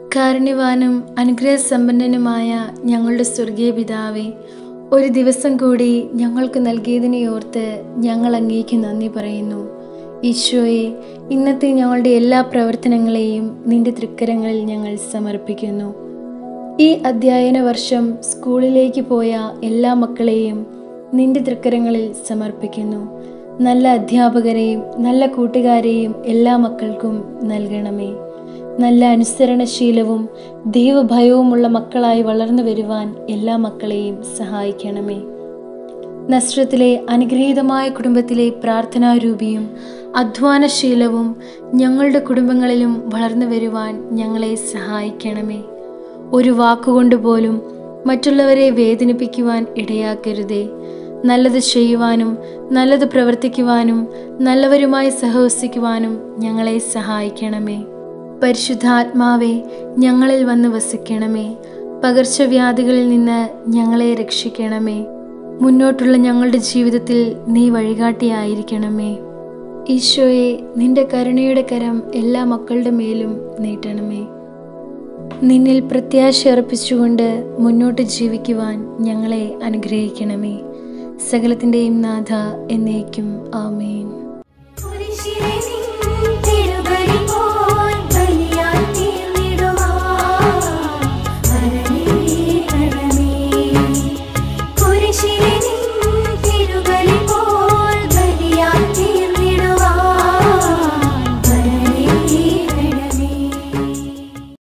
കാരുണ്യവാനും അനുഗ്രഹസമ്പന്നനുമായ ഞങ്ങളുടെ സ്വർഗീയ പിതാവേ ഒരു ദിവസം കൂടി ഞങ്ങൾക്ക് നൽകിയതിനെ ഓർത്ത് ഞങ്ങൾ അങ്ങേക്ക് നന്ദി പറയുന്നു ഈശോയെ ഇന്നത്തെ ഞങ്ങളുടെ എല്ലാ പ്രവർത്തനങ്ങളെയും നിന്റെ തൃക്കരങ്ങളിൽ ഞങ്ങൾ സമർപ്പിക്കുന്നു ഈ അധ്യയന വർഷം സ്കൂളിലേക്ക് പോയ എല്ലാ മക്കളെയും നിന്റെ തൃക്കരങ്ങളിൽ സമർപ്പിക്കുന്നു നല്ല അധ്യാപകരെയും നല്ല കൂട്ടുകാരെയും എല്ലാ മക്കൾക്കും നൽകണമേ നല്ല അനുസരണശീലവും ദൈവഭയവുമുള്ള മക്കളായി വളർന്നു വരുവാൻ എല്ലാ മക്കളെയും സഹായിക്കണമേ നസ്രത്തിലെ അനുഗ്രഹീതമായ കുടുംബത്തിലെ പ്രാർത്ഥനാരൂപിയും അധ്വാനശീലവും ഞങ്ങളുടെ കുടുംബങ്ങളിലും വളർന്നു വരുവാൻ ഞങ്ങളെ സഹായിക്കണമേ ഒരു വാക്കുകൊണ്ട് പോലും മറ്റുള്ളവരെ വേദനിപ്പിക്കുവാൻ ഇടയാക്കരുതേ നല്ലത് ചെയ്യുവാനും നല്ലത് പ്രവർത്തിക്കുവാനും നല്ലവരുമായി സഹവസിക്കുവാനും ഞങ്ങളെ സഹായിക്കണമേ പരിശുദ്ധാത്മാവെ ഞങ്ങളിൽ വന്ന് വസിക്കണമേ പകർച്ചവ്യാധികളിൽ നിന്ന് ഞങ്ങളെ രക്ഷിക്കണമേ മുന്നോട്ടുള്ള ഞങ്ങളുടെ ജീവിതത്തിൽ നീ വഴികാട്ടിയായിരിക്കണമേ ഈശോയെ നിന്റെ കരുണയുടെ കരം എല്ലാ മക്കളുടെ മേലും നീട്ടണമേ നിന്നിൽ പ്രത്യാശ അർപ്പിച്ചുകൊണ്ട് മുന്നോട്ട് ജീവിക്കുവാൻ ഞങ്ങളെ അനുഗ്രഹിക്കണമേ സകലത്തിൻ്റെയും നാഥ എന്നേക്കും ആമേൻ കുരിശിലെ നീ